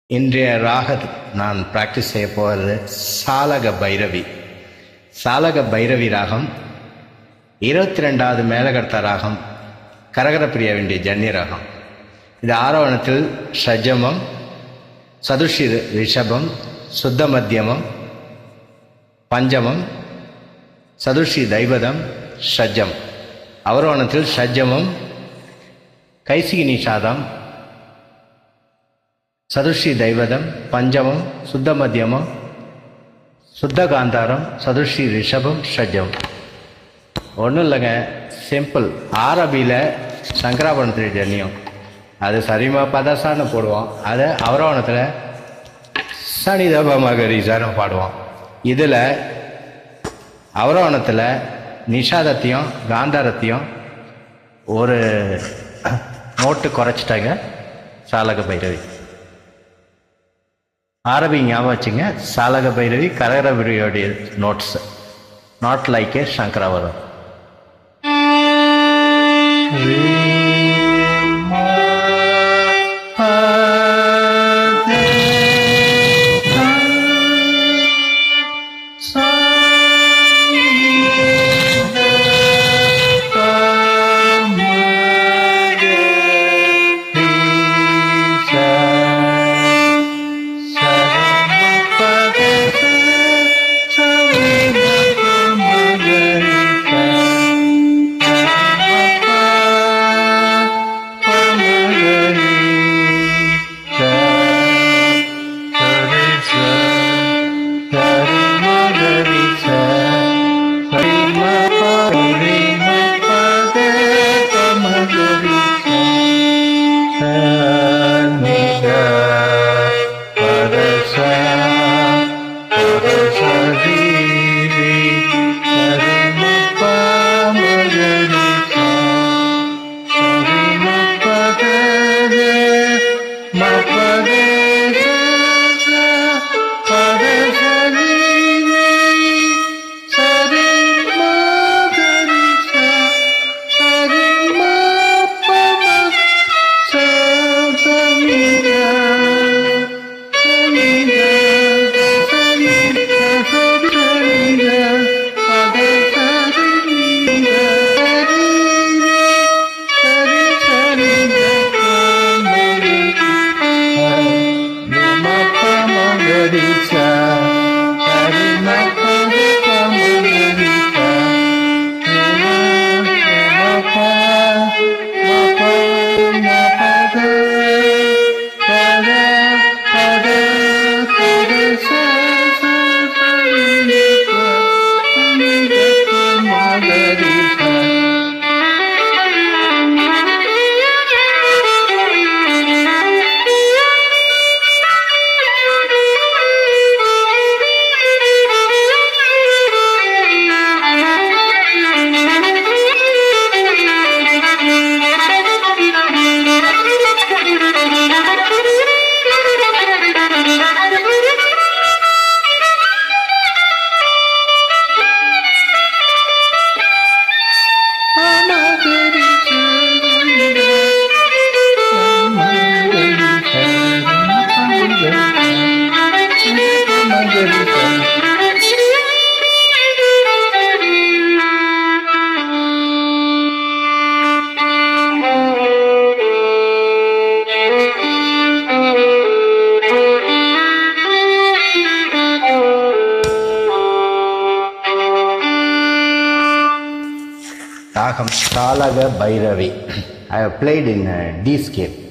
இன்றைய ராக நான் ப்ராக்டிஸ் செய்ய போகிறது சாலக பைரவி சாலக பைரவி ராகம் இருபத்தி ரெண்டாவது மேலகர்த்த ராகம் கரகரப்பிரிய வேண்டிய ஜன்னிய ராகம் இது ஆரோவணத்தில் ஷஜமம் சதுஷி ரிஷபம் சுத்த மத்தியமம் பஞ்சமம் சதுஷி தைவதம் ஷஜம் அவரோணத்தில் ஷஜமம் கைசிகி நிஷாதம் சதுஷி தைவதம் பஞ்சமம் சுத்த மத்தியமம் சுத்த காந்தாரம் சதுஷி ரிஷபம் ஷஜம் ஒன்றும் இல்லைங்க சிம்பிள் ஆரபியில் சங்கராபுரத்தில் ஜன்னியம் அது சரிமா பதசான்னு போடுவோம் அதை அவரோணத்தில் சனிதப மகரிசான்னு பாடுவோம் இதில் அவரோணத்தில் நிஷாதத்தையும் காந்தாரத்தையும் ஒரு நோட்டு குறைச்சிட்டாங்க சாலக பைரவி ஆரபி ஞாபகம் வச்சுங்க சாலக பைரவி கரகர பைரவியோடைய notes not like a Shankarabharanam ragam Salaga Bhairavi I have played in D scale